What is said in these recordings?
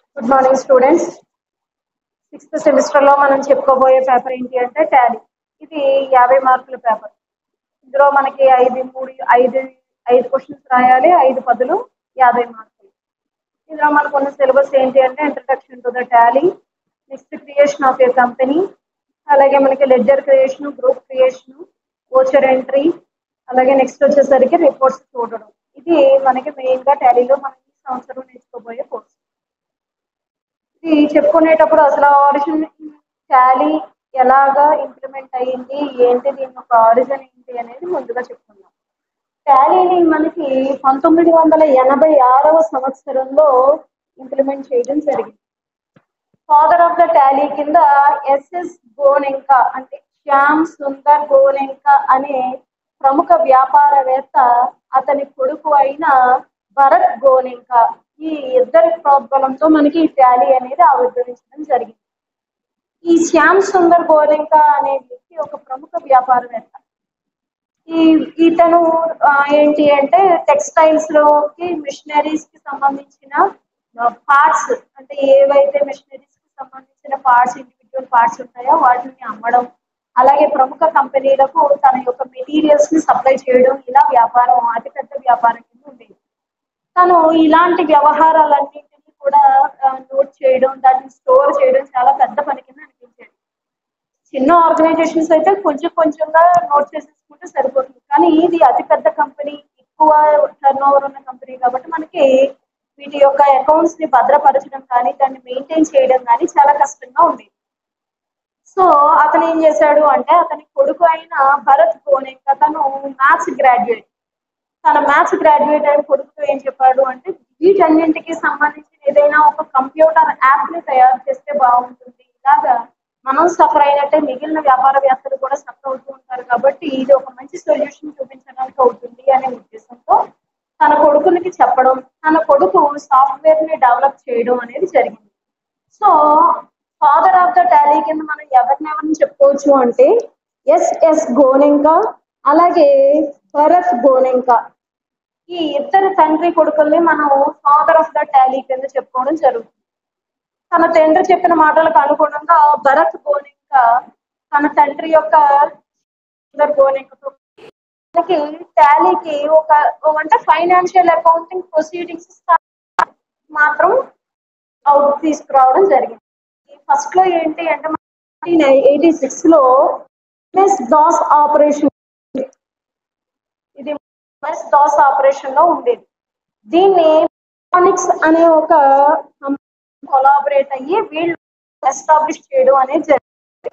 good morning students sixth semester లో మనం చెప్పుకోబోయే పేపర్ ఏంటి అంటే టాలీ ఇది యాభై మార్కుల పేపర్ ఇందులో మనకి ఐదు మూడు ఐదు ఐదు క్వశ్చన్స్ రాయాలి ఐదు పదులు యాభై మార్కులు ఇందులో మనకు ఉన్న సిలబస్ ఏంటి అంటే introduction to the Tally next creation of a company అలాగే మనకి ledger creation group creation voucher entry అలాగే నెక్స్ట్ వచ్చేసరికి రిపోర్ట్స్ చూడడం ఇది మనకి మెయిన్ గా టాలీలో మనం ఈ సంవత్సరం నేర్చుకోబోయే కోర్స్ ఇది చెప్పుకునేటప్పుడు అసలు ఆరిజిన్ టాలీ ఎలాగా ఇంప్లిమెంట్ అయ్యింది ఏంటి దీని యొక్క ఆరిజిన్ ఏంటి అనేది ముందుగా చెప్పుకుందాం టాలీని మనకి పంతొమ్మిది వందల ఎనభై ఆరవ సంవత్సరంలో ఇంప్లిమెంట్ చేయడం జరిగింది ఫాదర్ ఆఫ్ ద టాలీ కింద ఎస్ఎస్ గోనెంకా అంటే శ్యామ్ సుందర్ గోనెంకా అనే ప్రముఖ వ్యాపారవేత్త అతని కొడుకు అయిన భరత్ గోనెంకా ఈ ఇద్దరి ప్రోద్బలంతో మనకి ఈ టాలీ అనేది ఆవిర్భవించడం జరిగింది ఈ శ్యామ్ సుందర్ గోరెంకా అనే వ్యక్తి ఒక ప్రముఖ వ్యాపారవేత్త ఈ ఇతను ఆ, ఏంటి అంటే టెక్స్టైల్స్ లోకి మిషనరీస్ కి సంబంధించిన పార్ట్స్ అంటే ఏవైతే మిషనరీస్ కి సంబంధించిన పార్ట్స్ ఇండివిజువల్ పార్ట్స్ ఉంటాయో వాటిని అమ్మడం అలాగే ప్రముఖ కంపెనీలకు తన యొక్క మెటీరియల్స్ ని సప్లై చేయడం ఇలా వ్యాపారం అతిపెద్ద వ్యాపారం కింద ఉండేది తను ఇలాంటి వ్యవహారాలన్నింటినీ కూడా నోట్ చేయడం దాన్ని స్టోర్ చేయడం చాలా పెద్ద పని కింద అనిపించేది చిన్న ఆర్గనైజేషన్స్ అయితే కొంచెం కొంచెంగా నోట్ చేసేసుకుంటే సరిపోతుంది కానీ ఇది అతి పెద్ద కంపెనీ ఎక్కువ టర్న్ ఓవర్ ఉన్న కంపెనీ కాబట్టి మనకి వీటి యొక్క అకౌంట్స్ ని భద్రపరచడం కానీ దాన్ని మెయింటైన్ చేయడం కానీ చాలా కష్టంగా ఉండేది సో అతను ఏం చేశాడు అంటే అతని కొడుకు అయిన భరత్ గోనెంక తను మ్యాథ్స్ గ్రాడ్యుయేట్ తన మ్యాథ్స్ గ్రాడ్యుయేట్ అయిన కొడుకుతో ఏం చెప్పాడు అంటే వీటన్నింటికి సంబంధించిన ఏదైనా ఒక కంప్యూటర్ యాప్ ని తయారు చేస్తే బాగుంటుంది ఇలాగా మనం సఫర్ అయినట్టే మిగిలిన వ్యాపారవేత్తలు కూడా సఫర్ అవుతూ ఉంటారు కాబట్టి ఇది ఒక మంచి సొల్యూషన్ చూపించడానికి అవుతుంది అనే ఉద్దేశంతో తన కొడుకునికి చెప్పడం తన కొడుకు సాఫ్ట్వేర్ ని డెవలప్ చేయడం అనేది జరిగింది so father of the Tally కింద మనం ఎవరిని ఎవరిని చెప్పుకోవచ్చు అంటే ఎస్ఎస్ గోనెంకా అలాగే భరత్ గోనెంకా ఈ ఇద్దరు తండ్రి కొడుకుల్ని మనం ఫాదర్ ఆఫ్ ద టాలీ కింద చెప్పుకోవడం జరుగుతుంది తన తండ్రి చెప్పిన మాటలకు అనుగుణంగా భరత్ గోనెంకా తన తండ్రి యొక్క సుందర్ గోనెంకతో మనకి టాలీకి ఒక అంటే ఫైనాన్షియల్ అకౌంటింగ్ ప్రొసీడింగ్స్ మాత్రం అవుట్ తీసుకురావడం జరిగింది ఫస్ట్ లో ఏంటి అంటే నైన్టీన్ ఎయిటీ సిక్స్ లో ఎంఎస్ దాస్ ఆపరేషన్ ఇది ఎంఎస్ దాస్ ఆపరేషన్ లో ఉండేది దీన్ని ఎలక్ట్రానిక్స్ అనే ఒక కొలాబరేట్ అయ్యి వీళ్ళు ఎస్టాబ్లిష్ చేయడం అనేది జరిగింది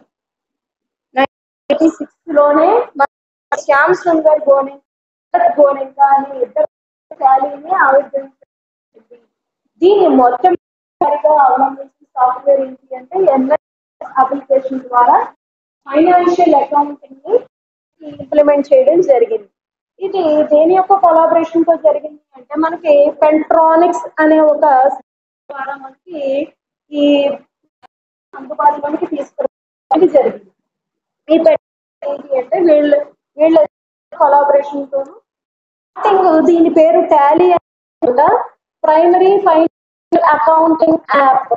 ఎయిటీ సిక్స్ లోనే మన శ్యామ్ సుందర్ గోనె గోనెంకా అనే ఇద్దరు టాలీని ఆవిర్భవించింది దీన్ని మొట్టమొదటిగా అవలంబించిన సాఫ్ట్వేర్ ఏంటి అంటే ఎంఎస్ అప్లికేషన్ ద్వారా ఫైనాన్షియల్ అకౌంటింగ్ ని ఇంప్లిమెంట్ చేయడం జరిగింది ఇది దేని యొక్క కొలాబరేషన్ తో జరిగింది అంటే మనకి పెంట్రానిక్స్ అనే ఒక ద్వారా మనకి ఈ అందుబాటులోకి తీసుకురావడానికి జరిగింది ఈ పెన్ ఏంటి అంటే వీళ్ళు వీళ్ళ కొలాబరేషన్ తోను స్టార్టింగ్ దీని పేరు Tally primary financial accounting app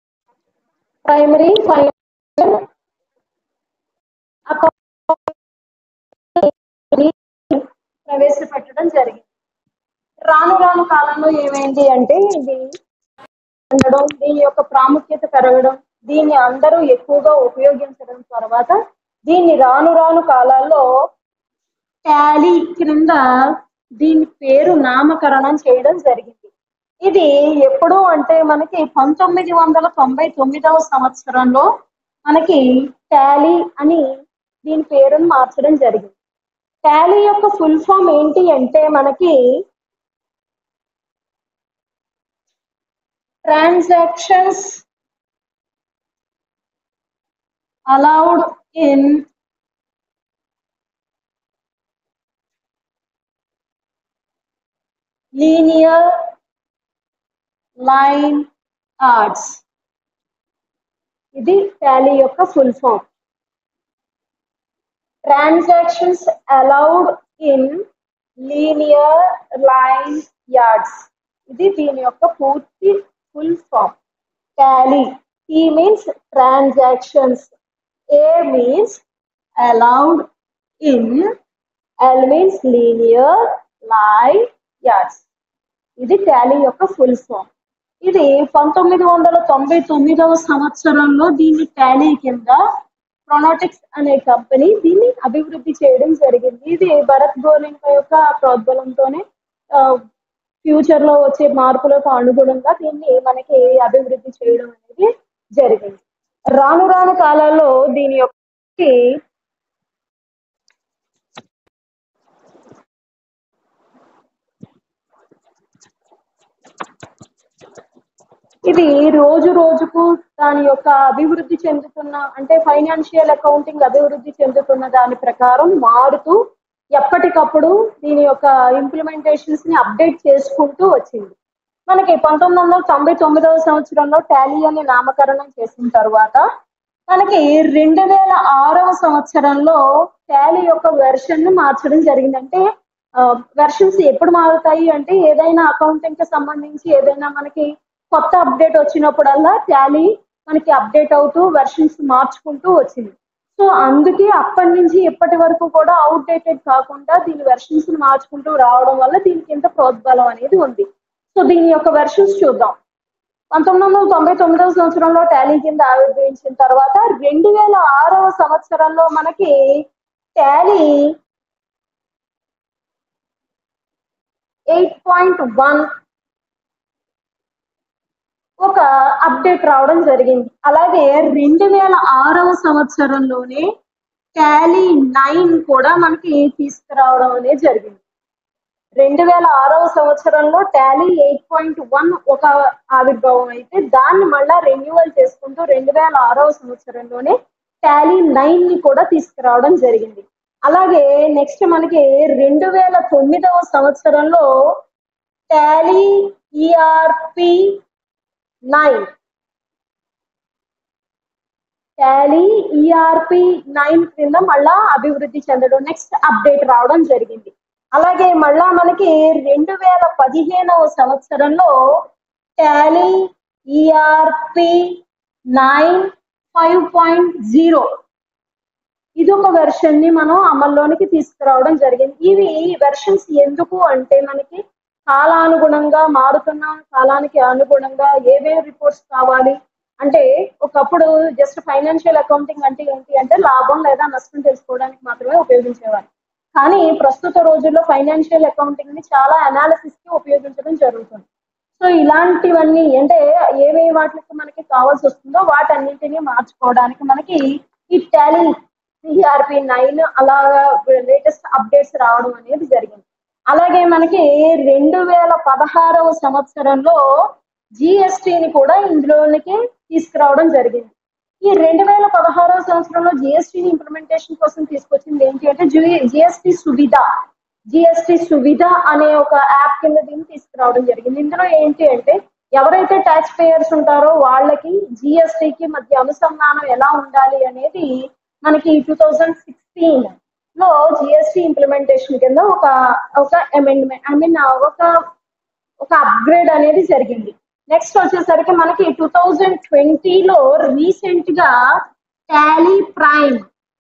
primary financial ప్రవేశపెట్టడం జరిగింది రాను రాను కాలంలో ఏమైంది అంటే ఇది ఉండడం దీని యొక్క ప్రాముఖ్యత పెరగడం దీన్ని అందరూ ఎక్కువగా ఉపయోగించడం తర్వాత దీన్ని రాను రాను కాలాల్లో టాలీ క్రింద దీని పేరు నామకరణం చేయడం జరిగింది ఇది ఎప్పుడు అంటే మనకి పంతొమ్మిది వందల తొంభై తొమ్మిదవ సంవత్సరంలో మనకి టాలీ అని దీని పేరును మార్చడం జరిగింది టాలీ యొక్క ఫుల్ ఫామ్ ఏంటి అంటే మనకి transactions allowed in linear line arts ఇది టాలీ యొక్క full form transactions allowed in linear line yards ఇది దీని యొక్క పూర్తి full form Tally T means transactions A means allowed in L means linear live yards ఇది టాలీ యొక్క full form ఇది పంతొమ్మిది వందల తొంభై తొమ్మిదవ సంవత్సరంలో దీన్ని టాలీ కింద ప్రొనాటిక్స్ అనే కంపెనీ దీన్ని అభివృద్ధి చేయడం జరిగింది ఇది భరత్ గోలింక యొక్క ప్రోద్బలంతోనే ఫ్యూచర్ లో వచ్చే మార్పులకు అనుగుణంగా దీన్ని మనకి అభివృద్ధి చేయడం అనేది జరిగింది రాను రాను కాలాల్లో దీని యొక్క ఇది రోజు రోజుకు దాని యొక్క అభివృద్ధి చెందుతున్న అంటే ఫైనాన్షియల్ అకౌంటింగ్ అభివృద్ధి చెందుతున్న దాని ప్రకారం మారుతూ ఎప్పటికప్పుడు దీని యొక్క ఇంప్లిమెంటేషన్స్ ని అప్డేట్ చేసుకుంటూ వచ్చింది మనకి పంతొమ్మిది వందల తొంభై తొమ్మిదవ సంవత్సరంలో టాలీ అని నామకరణం చేసిన తర్వాత మనకి రెండు వేల ఆరవ సంవత్సరంలో టాలీ యొక్క వెర్షన్ ని మార్చడం జరిగింది అంటే వెర్షన్స్ ఎప్పుడు మారుతాయి అంటే ఏదైనా అకౌంటింగ్ కి సంబంధించి ఏదైనా మనకి కొత్త అప్డేట్ వచ్చినప్పుడల్లా టాలీ మనకి అప్డేట్ అవుతూ వెర్షన్స్ మార్చుకుంటూ వచ్చింది సో అందుకే అప్పటి నుంచి ఇప్పటి వరకు కూడా అవుట్డేటెడ్ కాకుండా దీని వెర్షన్స్ మార్చుకుంటూ రావడం వల్ల దీనికి ఇంత ప్రోద్బలం అనేది ఉంది సో దీని యొక్క వెర్షన్స్ చూద్దాం పంతొమ్మిది వందల తొంభై తొమ్మిదవ సంవత్సరంలో టాలీ కింద ఆవిర్భవించిన తర్వాత రెండు వేల ఆరవ సంవత్సరంలో మనకి టాలీ ఎయిట్ పాయింట్ వన్ ఒక అప్డేట్ రావడం జరిగింది అలాగే రెండు వేల ఆరవ సంవత్సరంలోనే టాలీ నైన్ కూడా మనకి తీసుకురావడం అనేది జరిగింది రెండు వేల ఆరవ సంవత్సరంలో టాలీ ఎయిట్ పాయింట్ వన్ ఒక ఆవిర్భావం అయితే దాన్ని మళ్ళా రెన్యువల్ చేసుకుంటూ రెండు వేల ఆరవ సంవత్సరంలోనే టాలీ నైన్ ని కూడా తీసుకురావడం జరిగింది అలాగే నెక్స్ట్ మనకి రెండు వేల తొమ్మిదవ సంవత్సరంలో Tally ERP nine Tally ERP nine క్రింద మళ్ళా అభివృద్ధి చెందడం నెక్స్ట్ అప్డేట్ రావడం జరిగింది అలాగే మళ్ళా మనకి రెండు వేల పదిహేనవ సంవత్సరంలో Tally ERP nine five point zero ఇది ఒక వెర్షన్ ని మనం అమల్లోనికి తీసుకురావడం జరిగింది ఇవి వెర్షన్స్ ఎందుకు అంటే మనకి కాలానుగుణంగా మారుతున్న కాలానికి అనుగుణంగా ఏమేమి రిపోర్ట్స్ కావాలి అంటే ఒకప్పుడు జస్ట్ ఫైనాన్షియల్ అకౌంటింగ్ అంటే ఏంటి అంటే లాభం లేదా నష్టం తెలుసుకోవడానికి మాత్రమే ఉపయోగించేవారు కానీ ప్రస్తుత రోజుల్లో ఫైనాన్షియల్ అకౌంటింగ్ ని చాలా అనాలిసిస్ కి ఉపయోగించడం జరుగుతుంది సో ఇలాంటివన్నీ అంటే ఏమేమి వాటికి మనకి కావాల్సి వస్తుందో వాటన్నింటినీ మార్చుకోవడానికి మనకి ఈ టాలీ సిఆర్పి నైన్ అలాగా లేటెస్ట్ అప్డేట్స్ రావడం అనేది జరిగింది అలాగే మనకి రెండు వేల పదహారవ సంవత్సరంలో జిఎస్టిని కూడా ఇందులోనికి తీసుకురావడం జరిగింది ఈ రెండు వేల పదహారవ సంవత్సరంలో జిఎస్టిని ఇంప్లిమెంటేషన్ కోసం తీసుకొచ్చింది ఏంటి అంటే జిఎస్టి సువిధ జిఎస్టి సువిధ అనే ఒక యాప్ కింద దీన్ని తీసుకురావడం జరిగింది ఇందులో ఏంటి అంటే ఎవరైతే ట్యాక్స్ పేయర్స్ ఉంటారో వాళ్ళకి జిఎస్టికి మధ్య అనుసంధానం ఎలా ఉండాలి అనేది మనకి టూ థౌజండ్ సిక్స్టీన్ లో జిఎస్టి ఇంప్లిమెంటేషన్ కింద ఒక ఒక అమెండ్మెంట్ ఐ మీన్ ఒక ఒక అప్గ్రేడ్ అనేది జరిగింది నెక్స్ట్ వచ్చేసరికి మనకి టూ థౌజండ్ ట్వంటీలో రీసెంట్ గా టాలీ ప్రైమ్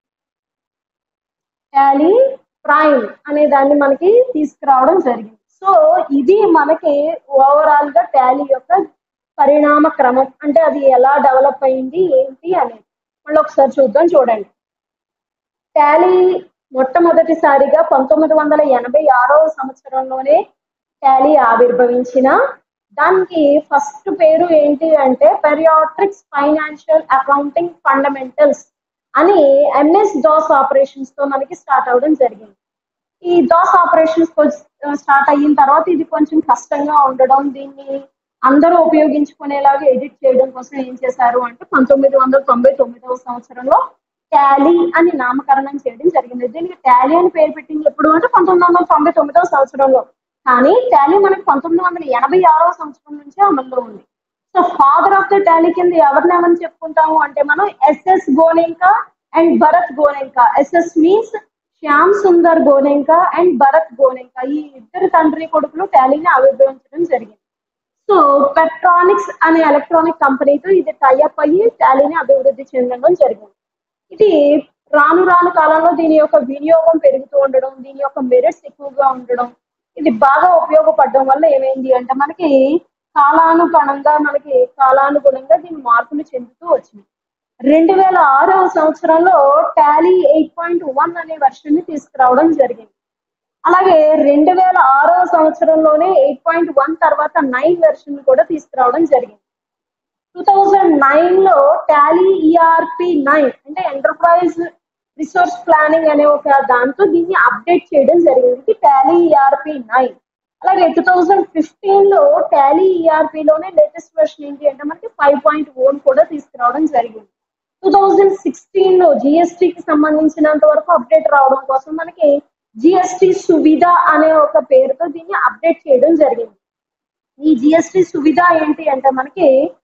టాలీ ప్రైమ్ అనే దాన్ని మనకి తీసుకురావడం జరిగింది సో ఇది మనకి ఓవరాల్ గా టాలీ యొక్క పరిణామ క్రమం అంటే అది ఎలా డెవలప్ అయింది ఏంటి అనేది మళ్ళీ ఒకసారి చూద్దాం చూడండి టాలీ మొట్టమొదటిసారిగా పంతొమ్మిది వందల ఎనభై ఆరవ సంవత్సరంలోనే టాలీ ఆవిర్భవించిన దానికి ఫస్ట్ పేరు ఏంటి అంటే పెరియాట్రిక్స్ ఫైనాన్షియల్ అకౌంటింగ్ ఫండమెంటల్స్ అని ఎంఎస్ దాస్ ఆపరేషన్స్ తో మనకి స్టార్ట్ అవడం జరిగింది ఈ దాస్ ఆపరేషన్స్ స్టార్ట్ అయిన తర్వాత ఇది కొంచెం కష్టంగా ఉండడం దీన్ని అందరూ ఉపయోగించుకునేలాగా ఎడిట్ చేయడం కోసం ఏం చేశారు అంటే పంతొమ్మిది వందల తొంభై తొమ్మిదవ సంవత్సరంలో టాలీ అని నామకరణం చేయడం జరిగింది దీనికి టాలీ అని పేరు పెట్టింది ఎప్పుడు అంటే పంతొమ్మిది వందల తొంభై తొమ్మిదవ సంవత్సరంలో కానీ టాలీ మనకి పంతొమ్మిది వందల ఎనభై ఆరవ సంవత్సరం నుంచే అమల్లో ఉంది so father of the Tally కింద ఎవరిని ఎవరిని చెప్పుకుంటాము అంటే మనం SS Goenka and Bharat Goenka SS means Shyam Sundar Goenka and Bharat Goenka ఈ ఇద్దరు తండ్రి కొడుకులు టాలీని ఆవిర్భవించడం జరిగింది సో పెట్రానిక్స్ అనే ఎలక్ట్రానిక్ కంపెనీతో ఇది టైఅప్ అయ్యి టాలీని అభివృద్ధి చెందడం జరిగింది ఇది రాను రాను కాలంలో దీని యొక్క వినియోగం పెరుగుతూ ఉండడం దీని యొక్క మెరిట్స్ ఎక్కువగా ఉండడం ఇది బాగా ఉపయోగపడడం వల్ల ఏమైంది అంటే మనకి కాలానుగుణంగా మనకి కాలానుగుణంగా దీని మార్పులు చెందుతూ వచ్చింది రెండు వేల ఆరవ సంవత్సరంలో టాలీ ఎయిట్ పాయింట్ వన్ అనే వెర్షన్ ని తీసుకురావడం జరిగింది అలాగే రెండు వేల ఆరవ సంవత్సరంలోనే ఎయిట్ పాయింట్ వన్ తర్వాత నైన్ వెర్షన్ కూడా తీసుకురావడం జరిగింది టూ థౌజండ్ నైన్ లో టాలీ ఈఆర్పి నైన్ అంటే ఎంటర్ప్రైజ్ రిసోర్స్ ప్లానింగ్ అనే ఒక దాంతో దీన్ని అప్డేట్ చేయడం జరిగింది టాలీ ఈఆర్పి నైన్ అలాగే టూ థౌజండ్ ఫిఫ్టీన్ లో టాలీ ఈఆర్పి లోనే లేటెస్ట్ వెర్షన్ ఏంటి అంటే మనకి ఫైవ్ పాయింట్ ఓన్ కూడా తీసుకురావడం జరిగింది టూ థౌజండ్ సిక్స్టీన్ లో జిఎస్టికి సంబంధించినంత వరకు అప్డేట్ రావడం కోసం మనకి జిఎస్టి సువిధ అనే ఒక పేరుతో దీన్ని అప్డేట్ చేయడం జరిగింది ఈ జిఎస్టి సువిధ ఏంటి అంటే మనకి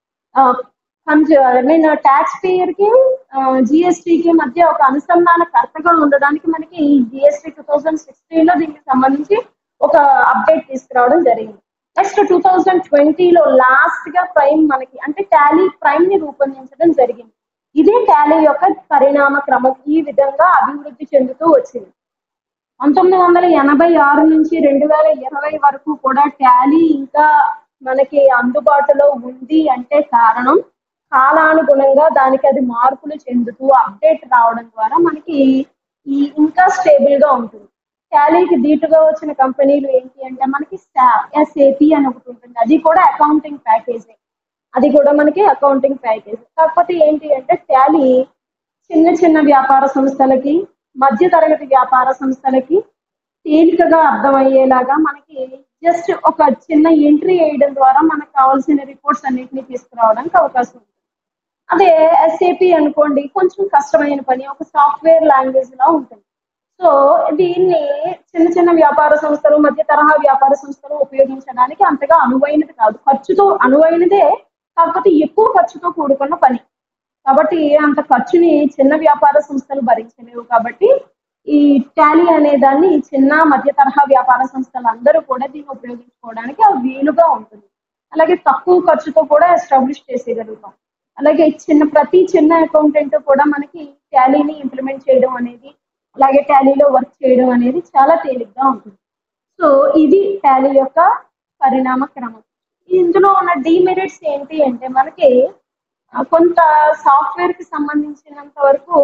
ఐ మీన్ ట్యాక్స్ పేయర్ కి జిఎస్టికి మధ్య ఒక అనుసంధానకర్తగా ఉండడానికి మనకి ఈ జిఎస్టి టూ థౌజండ్ సిక్స్టీన్ లో దీనికి సంబంధించి ఒక అప్డేట్ తీసుకురావడం జరిగింది నెక్స్ట్ టూ థౌజండ్ ట్వంటీలో లాస్ట్ గా ప్రైమ్ మనకి అంటే టాలీ ప్రైమ్ ని రూపొందించడం జరిగింది ఇదే టాలీ యొక్క పరిణామ క్రమం ఈ విధంగా అభివృద్ధి చెందుతూ వచ్చింది పంతొమ్మిది వందల ఎనభై ఆరు నుంచి రెండు వేల ఇరవై వరకు కూడా టాలీ ఇంకా మనకి అందుబాటులో ఉంది అంటే కారణం కాలానుగుణంగా దానికి అది మార్పులు చెందుతూ అప్డేట్ రావడం ద్వారా మనకి ఈ ఇంకా స్టేబుల్ గా ఉంటుంది టాలీకి ధీటుగా వచ్చిన కంపెనీలు ఏంటి అంటే మనకి ఎస్ఏపి అని ఒకటి ఉంటుంది అది కూడా అకౌంటింగ్ ప్యాకేజ్ అది కూడా మనకి అకౌంటింగ్ ప్యాకేజ్ కాకపోతే ఏంటి అంటే టాలీ చిన్న చిన్న వ్యాపార సంస్థలకి మధ్య తరగతి వ్యాపార సంస్థలకి తేలికగా అర్థమయ్యేలాగా మనకి జస్ట్ ఒక చిన్న ఎంట్రీ వేయడం ద్వారా మనకు కావాల్సిన రిపోర్ట్స్ అన్నిటిని తీసుకురావడానికి అవకాశం ఉంది అదే ఎస్ఏపి అనుకోండి కొంచెం కష్టమైన పని ఒక సాఫ్ట్వేర్ లాంగ్వేజ్ లా ఉంటుంది సో దీన్ని చిన్న చిన్న వ్యాపార సంస్థలు మధ్య తరహా వ్యాపార సంస్థలు ఉపయోగించడానికి అంతగా అనువైనది కాదు ఖర్చుతో అనువైనదే కాకపోతే ఎక్కువ ఖర్చుతో కూడుకున్న పని కాబట్టి అంత ఖర్చుని చిన్న వ్యాపార సంస్థలు భరించలేవు కాబట్టి ఈ టాలీ అనే దాన్ని చిన్న మధ్య తరహా వ్యాపార సంస్థలు అందరూ కూడా దీన్ని ఉపయోగించుకోవడానికి ఆ వీలుగా ఉంటుంది అలాగే తక్కువ ఖర్చుతో కూడా ఎస్టాబ్లిష్ చేసేయగలుగుతాం అలాగే చిన్న ప్రతి చిన్న అకౌంటెంట్ కూడా మనకి టాలీని ఇంప్లిమెంట్ చేయడం అనేది అలాగే టాలీలో వర్క్ చేయడం అనేది చాలా తేలిగ్గా ఉంటుంది సో ఇది టాలీ యొక్క పరిణామ క్రమం ఇందులో ఉన్న డిమెరిట్స్ ఏంటి అంటే మనకి ఆ, కొంత సాఫ్ట్వేర్ కి సంబంధించినంత వరకు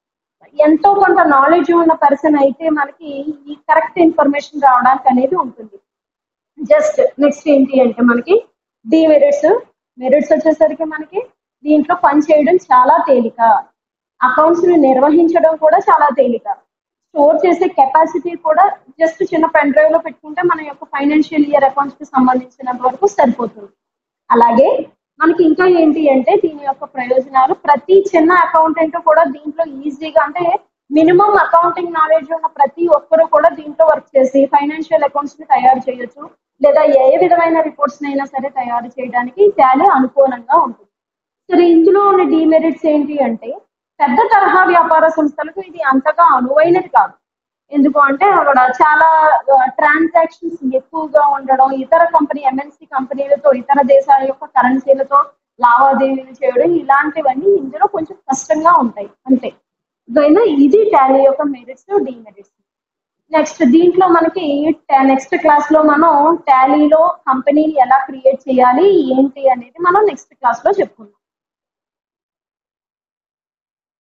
ఎంతో కొంత నాలెడ్జ్ ఉన్న పర్సన్ అయితే మనకి ఈ కరెక్ట్ ఇన్ఫర్మేషన్ రావడానికి అనేది ఉంటుంది జస్ట్ నెక్స్ట్ ఏంటి అంటే మనకి డిమెరిట్స్ మెరిట్స్ వచ్చేసరికి మనకి దీంట్లో పని చేయడం చాలా తేలిక అకౌంట్స్ ని నిర్వహించడం కూడా చాలా తేలిక స్టోర్ చేసే కెపాసిటీ కూడా జస్ట్ చిన్న పెన్ డ్రైవ్ లో పెట్టుకుంటే మన యొక్క ఫైనాన్షియల్ ఇయర్ అకౌంట్స్ కి సంబంధించినంత వరకు సరిపోతుంది అలాగే మనకి ఇంకా ఏంటి అంటే దీని యొక్క ప్రయోజనాలు ప్రతి చిన్న అకౌంటెంట్ కూడా దీంట్లో ఈజీగా అంటే మినిమం అకౌంటింగ్ నాలెడ్జ్ ఉన్న ప్రతి ఒక్కరు కూడా దీంట్లో వర్క్ చేసి ఫైనాన్షియల్ అకౌంట్స్ ని తయారు చేయొచ్చు లేదా ఏ విధమైన రిపోర్ట్స్ అయినా సరే తయారు చేయడానికి టాలీ అనుకూలంగా ఉంటుంది సరే ఇందులో ఉన్న డిమెరిట్స్ ఏంటి అంటే పెద్ద తరహా వ్యాపార సంస్థలకు ఇది అంతగా అనువైనది కాదు ఎందుకు అంటే అక్కడ చాలా ట్రాన్సాక్షన్స్ ఎక్కువగా ఉండడం ఇతర కంపెనీ ఎంఎన్సి కంపెనీలతో ఇతర దేశాల యొక్క కరెన్సీలతో లావాదేవీలు చేయడం ఇలాంటివన్నీ ఇందులో కొంచెం కష్టంగా ఉంటాయి అంతే అయినా ఇది టాలీ యొక్క మెరిట్స్ డిమెరిట్స్ నెక్స్ట్ దీంట్లో మనకి నెక్స్ట్ క్లాస్ లో మనం టాలీలో కంపెనీని ఎలా క్రియేట్ చేయాలి ఏంటి అనేది మనం నెక్స్ట్ క్లాస్ లో చెప్పుకుందాం